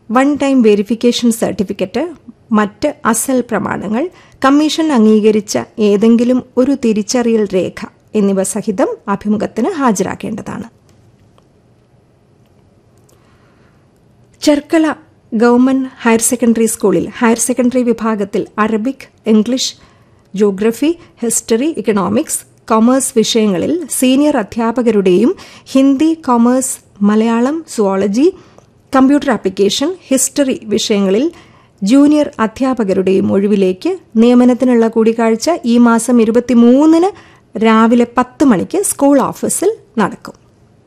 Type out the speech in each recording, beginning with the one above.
one time verification certificate മറ്റ് അസൽ പ്രമാണങ്ങൾ കമ്മീഷൻ അംഗീകരിച്ച ഏതെങ്കിലും ഒരു തിരിച്ചറിയൽ രേഖ എന്നിവ സഹിതം അഭിമുഖത്തിന് ഹാജരാക്കേണ്ടതാണ് ചെർക്കള ഗവൺമെന്റ് ഹയർ സെക്കൻഡറി സ്കൂളിൽ ഹയർ സെക്കൻഡറി വിഭാഗത്തിൽ Arabic English geography history economics commerce വിഷയങ്ങളിൽ സീനിയർ അധ്യാപകരുടെയും Hindi commerce Malayalam zoology computer application history വിഷയങ്ങളിൽ ജൂനിയർ അധ്യാപകരുടെയും ഒഴിവിലേക്ക് നിയമനത്തിനുള്ള കൂടിക്കാഴ്ച ഈ മാസം ഇരുപത്തിമൂന്നിന് രാവിലെ പത്ത് മണിക്ക് സ്കൂൾ ഓഫീസിൽ നടക്കും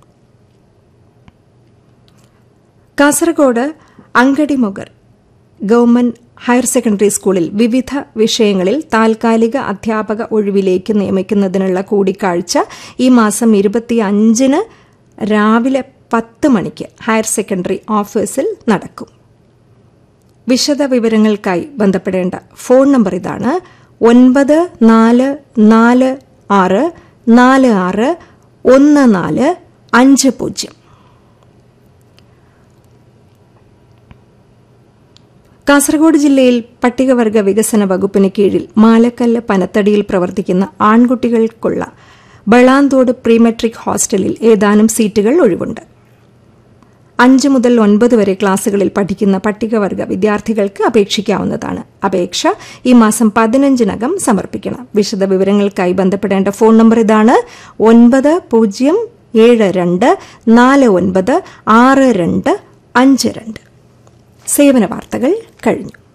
Kasaragod Angadimogar government higher secondary സ്കൂളിൽ വിവിധ വിഷയങ്ങളിൽ താൽക്കാലിക അധ്യാപക ഒഴിവിലേക്ക് നിയമിക്കുന്നതിനുള്ള കൂടിക്കാഴ്ച ഈ മാസം ഇരുപത്തിയഞ്ചിന് രാവിലെ പത്ത് മണിക്ക് ഹയർ സെക്കൻഡറി ഓഫീസിൽ നടക്കും വിശദ വിവരങ്ങൾക്കായി ബന്ധപ്പെടേണ്ട ഫോൺ നമ്പർ ഇതാണ് ഒൻപത് നാല് നാല് ആറ് നാല് ആറ് ഒന്ന് നാല് അഞ്ച് പൂജ്യം കാസർഗോഡ് ജില്ലയിൽ പട്ടികവർഗ വികസന വകുപ്പിന് കീഴിൽ മാലക്കല്ല് പനത്തടിയിൽ പ്രവർത്തിക്കുന്ന ആൺകുട്ടികൾക്കുള്ള ബളാന്തോട് പ്രീമെട്രിക് ഹോസ്റ്റലിൽ ഏതാനും സീറ്റുകൾ ഒഴിവുണ്ട് അഞ്ച് മുതൽ ഒൻപത് വരെ ക്ലാസുകളിൽ പഠിക്കുന്ന പട്ടികവർഗ വിദ്യാർത്ഥികൾക്ക് അപേക്ഷിക്കാവുന്നതാണ് അപേക്ഷ ഈ മാസം പതിനഞ്ചിനകം സമർപ്പിക്കണം വിശദ വിവരങ്ങൾക്കായി ബന്ധപ്പെടേണ്ട ഫോൺ നമ്പർ ഇതാണ് ഒൻപത് പൂജ്യം ഏഴ് രണ്ട് നാല് ഒൻപത് ആറ് രണ്ട് അഞ്ച് രണ്ട് സേവന വാർത്തകൾ കഴിഞ്ഞു